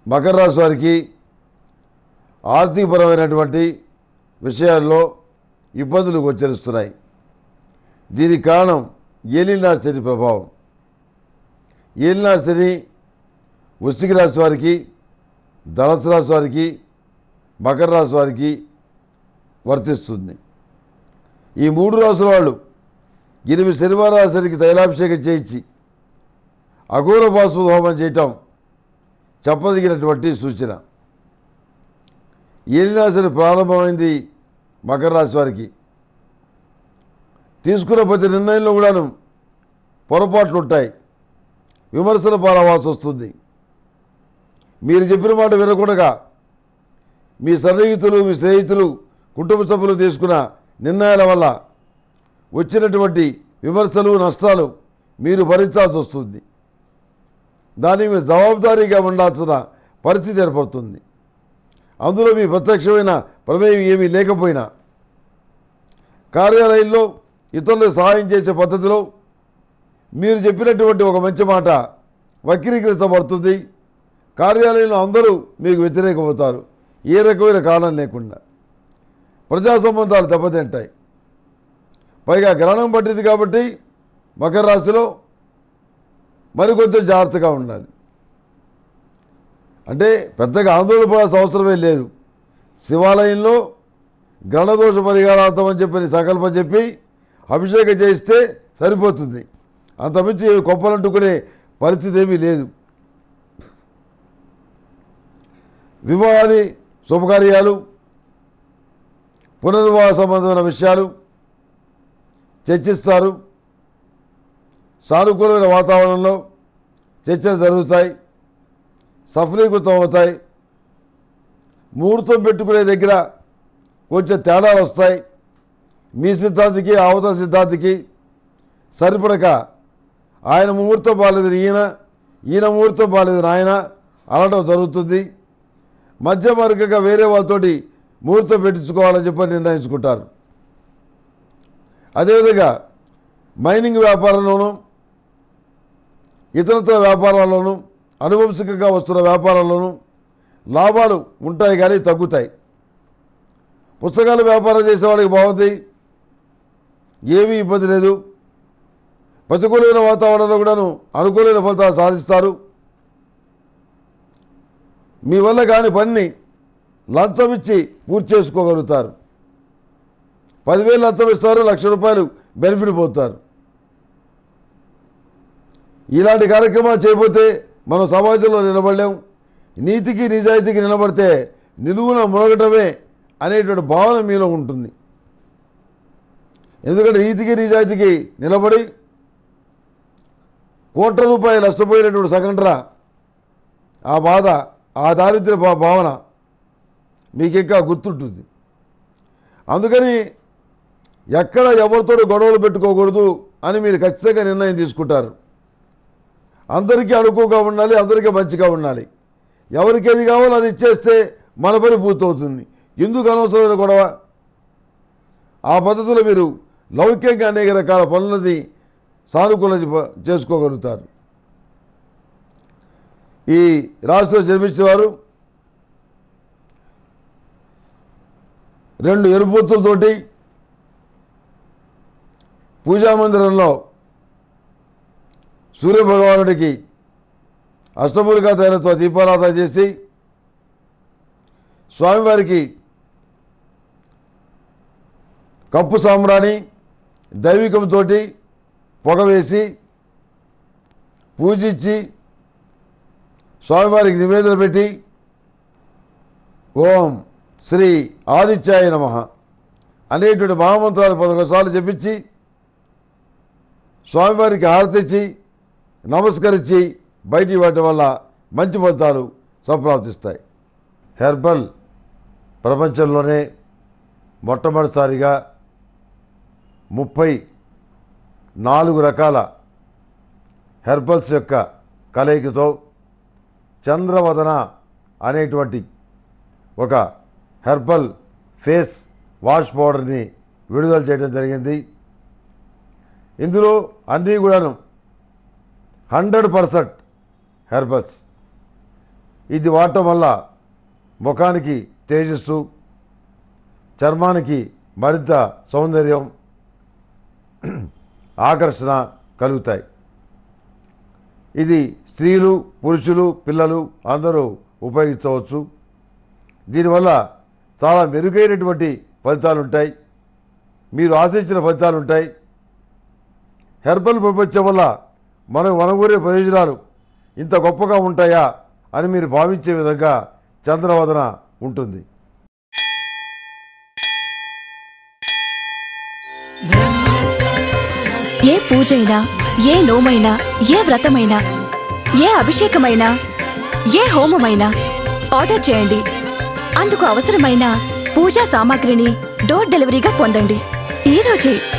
మకర రాశి వారికి ఆర్థికపరమైనటువంటి విషయాల్లో ఇబ్బందులు గోచరిస్తున్నాయి దీనికి కారణం ఏలినాడు శని ప్రభావం ఏలినాడు శని వృశ్చిక రాశి వారికి ధనస్సు రాశి వారికి మకర రాశి వారికి వర్తిస్తుంది ఈ మూడు రాసుల వాళ్ళు ఎనిమిది శనివారాసరికి తైలాభిషేకం చేయించి అఘోర బాసు హోమం చేయటం చెప్పదగినటువంటి సూచన ఏలినాశని ప్రారంభమైంది మకర రాశి వారికి తీసుకున్న ప్రతి నిర్ణయంలో కూడాను పొరపాట్లు ఉంటాయి విమర్శల పాలవాల్సి వస్తుంది మీరు చెప్పిన మాట వినకుండా మీ సన్నిహితులు మీ స్నేహితులు కుటుంబ సభ్యులు తీసుకున్న నిర్ణయాల వల్ల వచ్చినటువంటి విమర్శలు నష్టాలు మీరు భరించాల్సి వస్తుంది దానికి మీరు జవాబుదారీగా ఉండాల్సిన పరిస్థితి ఏర్పడుతుంది అందులో మీ ప్రత్యక్షమైన ప్రమేయం ఏమీ లేకపోయినా కార్యాలయంలో ఇతరులకు సహాయం చేసే పద్ధతిలో మీరు చెప్పినటువంటి ఒక మంచి మాట వక్రీకరించబడుతుంది కార్యాలయంలో అందరూ మీకు వ్యతిరేకమవుతారు ఏ రకమైన కారణం లేకుండా ప్రజా సంబంధాలు దెబ్బతింటాయి పైగా గ్రహణం పట్టింది కాబట్టి మకర రాశిలో మరికొంచెం జాగ్రత్తగా ఉండాలి అంటే పెద్దగా ఆందోళన పడాల్సిన అవసరమే లేదు శివాలయంలో గ్రహణదోష పరిహారార్థం అని చెప్పి సంకల్పం చెప్పి అభిషేకం చేయిస్తే సరిపోతుంది అంతమించి కొప్పలంటుకునే పరిస్థితి ఏమీ లేదు వివాహాది శుభకార్యాలు పునర్వివాహ సంబంధమైన విషయాలు చర్చిస్తారు సానుకూలమైన వాతావరణంలో చర్చలు జరుగుతాయి సఫలీకృతం అవుతాయి ముహూర్తం పెట్టుకునే దగ్గర కొంచెం తేడాలు వస్తాయి మీ సిద్ధాంతికి అవతల సిద్ధాంతికి సరిపడక ఆయన ముహూర్తం బాగాలేదు ఈయన ఈయన ముహూర్తం బాగాలేదు ఆయన అనడం జరుగుతుంది మధ్య మార్గంగా వేరే వాళ్ళతోటి ముహూర్తం పెట్టించుకోవాలని చెప్పి నిర్ణయించుకుంటారు అదేవిధంగా మైనింగ్ వ్యాపారంలోనూ ఇతరత్ర వ్యాపారాల్లోనూ అనువంశికంగా వస్తున్న వ్యాపారాల్లోనూ లాభాలు ఉంటాయి కానీ తగ్గుతాయి పుస్తకాల వ్యాపారం చేసేవాడికి బాగుంది ఏమీ ఇబ్బంది లేదు ప్రతికూలమైన వాతావరణంలో కూడాను అనుకూలమైన ఫలితాలు సాధిస్తారు మీ వల్ల కాని పనిని లంచం ఇచ్చి పూర్తి చేసుకోగలుగుతారు పదివేలు లంచం ఇస్తారు లక్ష రూపాయలు బెనిఫిట్ పోతారు ఇలాంటి కార్యక్రమాలు చేయకపోతే మనం సమాజంలో నిలబడలేం నీతికి నిజాయితీకి నిలబడితే నిలువున మునగటమే అనేటువంటి భావన మీలో ఉంటుంది ఎందుకంటే నీతికి నిజాయితీకి నిలబడి కోట్ల రూపాయలు నష్టపోయినటువంటి సగండ్ర ఆ బాధ ఆ దారిద్ర్య భా- భావన మీకు ఇంకా గుర్తుంటుంది అందుకని ఎక్కడ ఎవరితో గొడవలు పెట్టుకోకూడదు అని మీరు ఖచ్చితంగా నిర్ణయం తీసుకుంటారు అందరికీ అనుకువగా ఉండాలి అందరికీ మంచిగా ఉండాలి ఎవరికి ఏది కావాలో అది ఇచ్చేస్తే మన పని పూర్తవుతుంది ఎందుకు అనవసరమైన గొడవ ఆ పద్ధతిలో మీరు లౌకికంగా అనేక రకాల పనులని సానుకూలం చే- చేసుకోగలుగుతారు ఈ రాష్ట్రంలో జన్మించిన వారు రెండు ఎరుపొత్తులతోటి పూజా మందిరంలో సూర్యభగవానుడికి అష్టమూలికా తైలతో దీపారాధన చేసి స్వామివారికి కప్పు సాంబ్రాణి దైవికంతో పొగ వేసి పూజించి స్వామివారికి నివేదన పెట్టి ఓం శ్రీ ఆదిత్యాయ నమ అనేటువంటి మహామంత్రాలు పదకొండు సార్లు చెప్పించి స్వామివారికి హారతిచ్చి నమస్కరించి బయటికి ఇవ్వటం వల్ల మంచి ఫలితాలు సంప్రాప్తిస్తాయి హెర్బల్ ప్రపంచంలోనే మొట్టమొదటిసారిగా ముప్పై నాలుగు రకాల హెర్బల్స్ యొక్క కలయికతో చంద్రవదన అనేటువంటి ఒక హెర్బల్ ఫేస్ వాష్ పౌడర్ని విడుదల చేయడం జరిగింది ఇందులో అన్నీ కూడాను హండ్రెడ్ పర్సెంట్ హెర్బల్స్ ఇది వాడటం వల్ల ముఖానికి తేజస్సు చర్మానికి మరింత సౌందర్యం ఆకర్షణ కలుగుతాయి ఇది స్త్రీలు పురుషులు పిల్లలు అందరూ ఉపయోగించవచ్చు దీనివల్ల చాలా మెరుగైనటువంటి ఫలితాలు ఉంటాయి మీరు ఆశించిన ఫలితాలు ఉంటాయి హెర్బల్ ప్రపంచం వల్ల మనం వనగూరే ప్రయోజనాలు ఇంత గొప్పగా ఉంటాయా అని మీరు భావించే విధంగా చంద్రవదన ఉంటుంది ఏ పూజైనా ఏ నోమైనా ఏ వ్రతమైనా ఏ అభిషేకమైనా ఏ హోమమైనా ఆర్డర్ చేయండి అందుకు అవసరమైన పూజా సామాగ్రిని డోర్ డెలివరీగా పొందండి ఈ రోజే